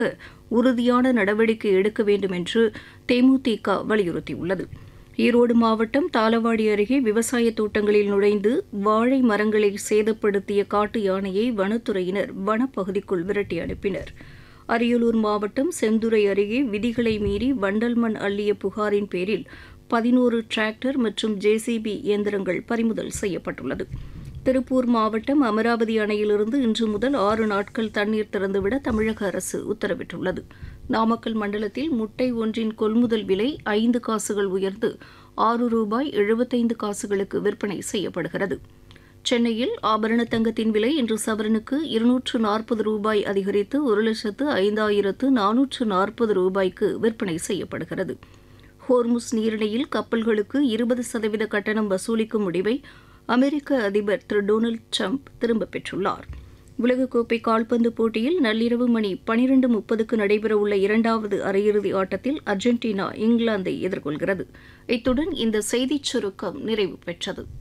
உறுதியான நடவடிக்கை எடுக்க வேண்டும் என்று தேமுதிக வலியுறுத்தியுள்ளது ஈரோடு மாவட்டம் தாளவாடி அருகே விவசாய தோட்டங்களில் நுழைந்து வாழை மரங்களை சேதப்படுத்திய காட்டு யானையை வனத்துறையினர் வனப்பகுதிக்குள் விரட்டி அனுப்பினர் அரியலூர் மாவட்டம் செந்துறை அருகே விதிகளை மீறி வண்டல் மண் அள்ளிய புகாரின் பேரில் பதினோரு டிராக்டர் மற்றும் ஜேசிபி இயந்திரங்கள் பறிமுதல் செய்யப்பட்டுள்ளது திருப்பூர் மாவட்டம் அமராவதி அணையிலிருந்து இன்று முதல் ஆறு நாட்கள் தண்ணீர் திறந்துவிட தமிழக அரசு உத்தரவிட்டுள்ளது நாமக்கல் மண்டலத்தில் முட்டை ஒன்றின் கொள்முதல் விலை ஐந்து காசுகள் உயர்ந்து ஆறு ரூபாய் எழுபத்தைந்து காசுகளுக்கு விற்பனை செய்யப்படுகிறது சென்னையில் ஆபரண தங்கத்தின் விலை இன்று சவரனுக்கு இருநூற்று நாற்பது ரூபாய் அதிகரித்து ஒரு லட்சத்து ஐந்தாயிரத்து நானூற்று நாற்பது ரூபாய்க்கு விற்பனை செய்யப்படுகிறது ஹோர்முஸ் நீரிணையில் கப்பல்களுக்கு இருபது சதவீத கட்டணம் வசூலிக்கும் முடிவை அமெரிக்க அதிபர் திரு டொனால்டு ட்ரம்ப் திரும்பப் பெற்றுள்ளார் உலகக்கோப்பை கால்பந்து போட்டியில் நள்ளிரவு மணி பனிரெண்டு முப்பதுக்கு நடைபெறவுள்ள இரண்டாவது அரையிறுதி ஆட்டத்தில் அர்ஜென்டினா இங்கிலாந்தை எதிர்கொள்கிறது இத்துடன் இந்த செய்திச் சுருக்கம் நிறைவு பெற்றது